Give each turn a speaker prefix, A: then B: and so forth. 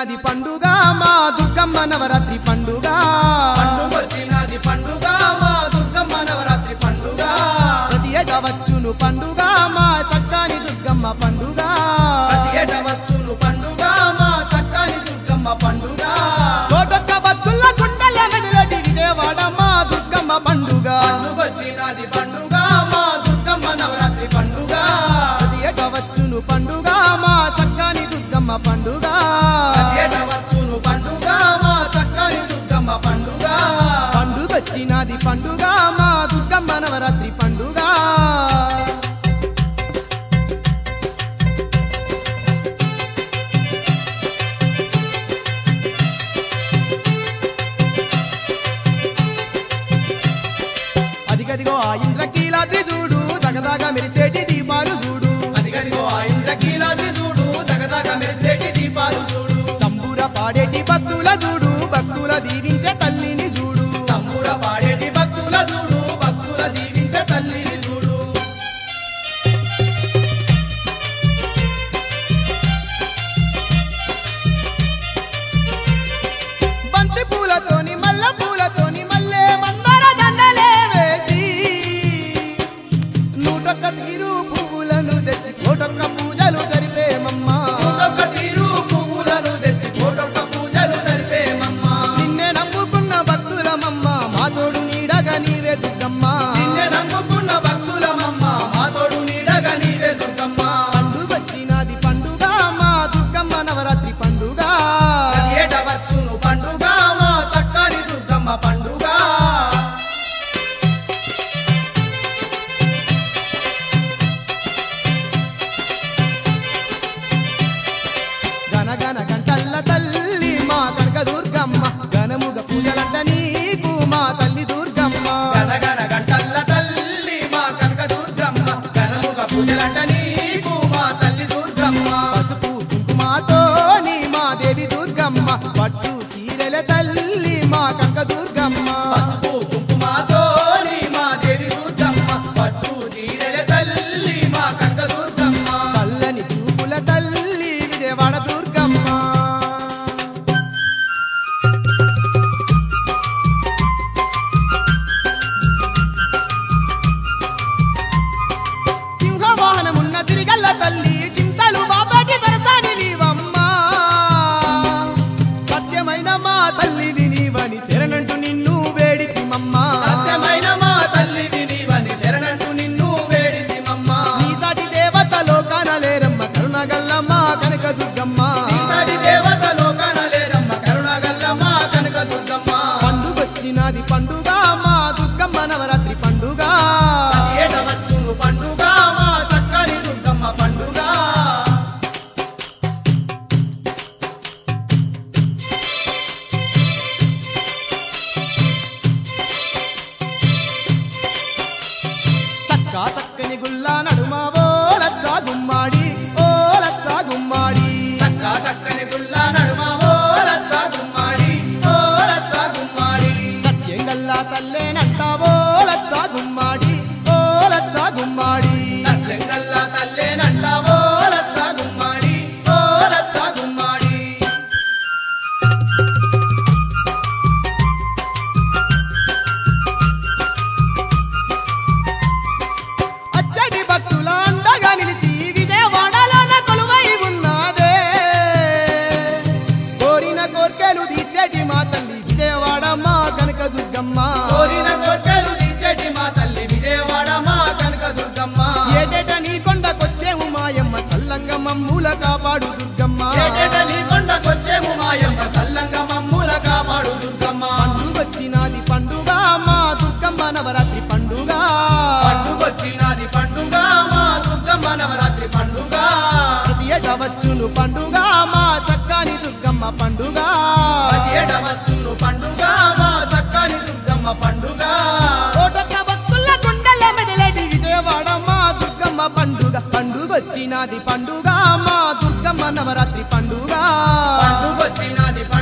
A: వచ్చినది పండుగ మా దుర్గమ్మ నవరాత్రి పండుగ
B: పండుగొచ్చినది పండుగ మా దుర్గమ్మ నవరాత్రి పండుగ
A: ప్రతి ఏటా వచ్చును పండుగ మా చక్కని దుర్గమ్మ పండుగ
B: ప్రతి ఏట వచ్చును పండుగ మా సక్కాని దుర్గమ్మ పండుగ
A: కోటొక్క భక్తుల గుండెల మెదలటి విజయవాడ మా దుర్గమ్మ పండుగ
B: పండుగొచ్చినది పండుగ మా దుర్గమ్మ నవరాత్రి పండుగ
A: ప్రతి ఏటా వచ్చును పండుగ మా చక్కని దుర్గమ్మ పండుగ
B: ప్రతి ఏట వచ్చును పండుగ మా సక్కాని దుర్గమ్మ పండుగ
A: పండుగొచ్చినది పండుగ మా దుర్గమ్మ నవరాత్రి పండుగ అదిగదిగో ఆ ఇంద్రకీలాద్రి చూడు దగదగ మెరిసేటి దీపాలు చూడు
B: అదిగదిగో ఆ ఇంద్రకీలాద్రి చూడు దగదగ మెరిసేటి దీపాలు చూడు
A: సంబూర పాడేటి భక్తుల చూడు భక్తుల దీవించే తల్లిని చూడు
B: సంబూర పాడేటి భక్తుల చూడు భక్తుల దీవించే తల్లిని చూడు
A: బంతి పూలతోని మల్ల పూలతోని మల్లె మందార దండలే వేసి నూటొక్క తీరు పువ్వులను తెచ్చి కోటొక్క పూజలు జరిపేమమ్మా
B: ఒక్కొక్క తీరు పువ్వులను తెచ్చి కోటొక్క పూజలు జరిపేమమ్మా
A: నిన్నే నమ్ముకున్న భక్తులమమ్మ మా తోడు నీడగా నీవే దుర్గమ్మ
B: నిన్నే నమ్ముకున్న భక్తులమమ్మ మా తోడు నీడగా నీవే దుర్గమ్మ
A: పండుగొచ్చినది పండుగ మా దుర్గమ్మ నవరాత్రి పండుగ
B: ప్రతి ఏట వచ్చును పండుగ మా సక్కాని దుర్గమ్మ పండుగ
A: గనగన గంటల్ల తల్లి మా కనక దుర్గమ్మ గనముగ పూజలంట నీకు మా తల్లి దుర్గమ్మ
B: గనగన గంటల్ల తల్లి మా కనక దుర్గమ్మ గనముగ పూజలంట నీకు మా తల్లి దుర్గమ్మ
A: పసుపు కుంకుమాతో నీ మా దేవి దుర్గమ్మ పట్టు చీరెల తల్లి మా కనక దుర్గమ్మ
B: పసుపు కుంకుమతో నీ మా దేవి దుర్గమ్మ పట్టు చీరెల తల్లి మా కనక దుర్గమ్మ
A: చల్లని చూపుల తల్లి విజయవాడ దుర్గమ్మ సింహవాహనమున్న తిరిగల్ల తల్లి చింతలు బాబాటి దొరసాని నీవమ్మ సత్యమైన మా తల్లివి నీవని శరణంటూ నిన్ను వేడితిమమ్మ
B: సత్యమైన మా తల్లివి నీవని శరణంటూ నిన్ను వేడితిమమ్మ
A: నీ సాటి దేవత లోకాన లేరమ్మ కరుణగల్లమ్మ కనక దుర్గమ్మ
B: ఈసారి దేవత లోకాన లేరమ్మ కరుణగల్లమ్మ కనక దుర్గమ్మ
A: పండుగొచ్చినది పండుగ మా దుర్గమ్మ నవరాత్రి పండుగ
B: ఏట వచ్చును పండుగ మా సక్కని దుర్గమ్మ పండుగ
A: చక్క చక్కని గుల్లా నడుమ ఓ లచ్చ గుమ్మాడి ఓ లచ్చ గుమ్మాడి
B: సక్క సక్కని గుల్ల నడుమ ఓ లచ్చ గుమ్మాడి ఓ లచ్చ గుమ్మాడి
A: సత్యం గల్లా తల్లే నట్టావో లచ్చ గుమ్మాడి ఓ లచ్చ గుమ్మాడి
B: సత్యంగల్ల తల్లేనంట ఓ లచ్చ గుమ్మాడి ఓ లచ్చ గుమ్మాడి
A: అచ్చటి భక్తుల అండగా నిలిచి విజయవాడలోన కొలువై ఉన్నదే కోరిన కోర్కెలు తీర్చేటి మా తల్లి విజయవాడ మా కనక దుర్గమ్మ
B: కోరిన కోర్కెలు తీర్చేటి మా తల్లి విజయవాడ మా కనక దుర్గమ్మ
A: ఏటేట నీ కొండకొచ్చేము మాయమ్మ సల్లంగ మమ్ముల కాపాడు దుర్గమ్మ
B: ఏటేట నీ కొండకొచ్చేము మాయమ్మ సల్లంగ మమ్ముల కాపాడు దుర్గమ్మ
A: పండుగొచ్చినది పండుగ మా దుర్గమ్మ నవరాత్రి పండుగ
B: పండుగొచ్చినది పండుగ మా దుర్గమ్మ నవరాత్రి పండుగ
A: ప్రతి ఏట వచ్చును పండుగ మా చక్కని దుర్గమ్మ పండుగ
B: ప్రతి ఏట వచ్చును పండుగ మా చక్కని దుర్గమ్మ పండుగ
A: కోటొక్క భక్తుల గుండెల మెదలటి విజయవాడ మా దుర్గమ్మ పండుగ పండుగొచ్చినది పండుగ మా దుర్గమ్మ నవరాత్రి పండుగ
B: పండుగొచ్చినది పండుగ